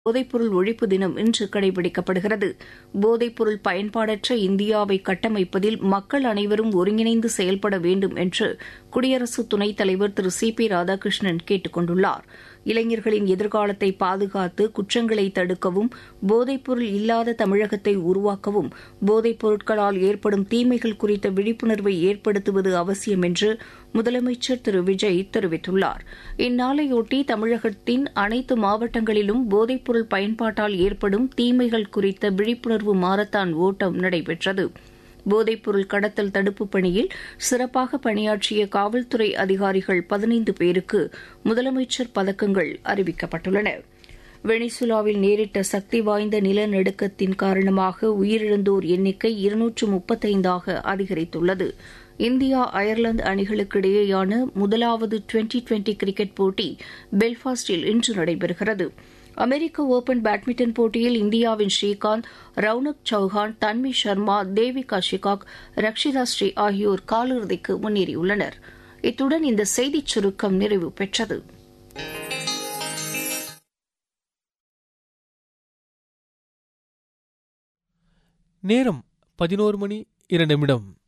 போதைப்பொருள் ஒழிப்பு தினம் இன்று கடைபிடிக்கப்படுகிறது போதைப்பொருள் பயன்பாடற்ற இந்தியாவை கட்டமைப்பதில் மக்கள் அனைவரும் ஒருங்கிணைந்து செயல்பட வேண்டும் என்று குடியரசு துணைத் தலைவர் திரு சி பி ராதாகிருஷ்ணன் கேட்டுக் கொண்டுள்ளார் இளைஞர்களின் எதிர்காலத்தை பாதுகாத்து குற்றங்களை தடுக்கவும் போதைப்பொருள் இல்லாத தமிழகத்தை உருவாக்கவும் போதைப் பொருட்களால் ஏற்படும் தீமைகள் குறித்த விழிப்புணர்வை ஏற்படுத்துவது அவசியம் என்று முதலமைச்சர் திரு விஜய் தெரிவித்துள்ளார் இந்நாளையொட்டி தமிழகத்தின் அனைத்து மாவட்டங்களிலும் போதைப்பொருள் பயன்பாட்டால் ஏற்படும் தீமைகள் குறித்த விழிப்புணர்வு மாரத்தான் ஓட்டம் நடைபெற்றது போதைப்பொருள் கடத்தல் தடுப்புப் பணியில் சிறப்பாக பணியாற்றிய காவல்துறை அதிகாரிகள் பதினைந்து பேருக்கு முதலமைச்சர் பதக்கங்கள் அறிவிக்கப்பட்டுள்ளன வெனிசுலாவில் நேரிட்ட சக்தி வாய்ந்த நிலநடுக்கத்தின் காரணமாக உயிரிழந்தோர் எண்ணிக்கை இருநூற்று முப்பத்தைந்தாக அதிகரித்துள்ளது இந்தியா அயர்லாந்து அணிகளுக்கு இடையேயான முதலாவது டுவெண்டி டுவெண்டி கிரிக்கெட் போட்டி பெல்ஃபாஸ்டில் இன்று நடைபெறுகிறது அமெரிக்க ஒபன் பேட்மிண்டன் போட்டியில் இந்தியாவின் ஸ்ரீகாந்த் ரவுனக் சௌஹான் தன்வி சர்மா தேவிகா ஷிகாக் ரக்ஷிதா ஸ்ரீ ஆகியோர் காலிறுதிக்கு முன்னேறியுள்ளனர் இத்துடன் இந்த செய்திச் சுருக்கம் நிறைவு பெற்றது நேரம் பதினோரு மணி இரண்டு நிமிடம்